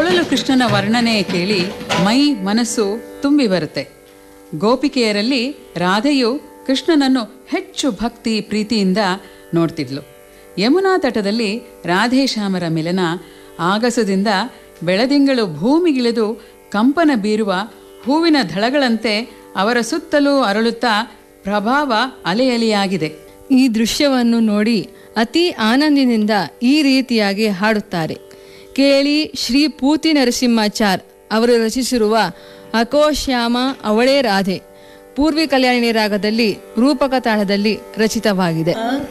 ಹೊಳಲು ಕೃಷ್ಣನ ವರ್ಣನೆ ಕೇಳಿ ಮೈ ಮನಸ್ಸು ತುಂಬಿ ಬರುತ್ತೆ ಗೋಪಿಕೆಯರಲ್ಲಿ ರಾಧೆಯು ಕೃಷ್ಣನನ್ನು ಹೆಚ್ಚು ಭಕ್ತಿ ಪ್ರೀತಿಯಿಂದ ನೋಡ್ತಿದ್ಲು ಯಮುನಾ ತಟದಲ್ಲಿ ರಾಧೇಶ್ಯಾಮರ ಮಿಲನ ಆಗಸದಿಂದ ಬೆಳದಿಂಗಳು ಭೂಮಿಗಿಳಿದು ಕಂಪನ ಬೀರುವ ಹೂವಿನ ದಳಗಳಂತೆ ಅವರ ಸುತ್ತಲೂ ಅರಳುತ್ತಾ ಪ್ರಭಾವ ಅಲೆಯಲಿಯಾಗಿದೆ ಈ ದೃಶ್ಯವನ್ನು ನೋಡಿ ಅತಿ ಆನಂದಿನಿಂದ ಈ ರೀತಿಯಾಗಿ ಹಾಡುತ್ತಾರೆ ಕೇಳಿ ಶ್ರೀ ಪೂತಿ ನರಸಿಂಹಾಚಾರ್ ಅವರು ರಚಿಸಿರುವ ಅಕೋಶ್ಯಾಮ ಅವಳೇ ರಾಧೆ ಪೂರ್ವಿ ಕಲ್ಯಾಣಿನಿ ರಾಗದಲ್ಲಿ ರೂಪಕ ತಾಳದಲ್ಲಿ ರಚಿತವಾಗಿದೆ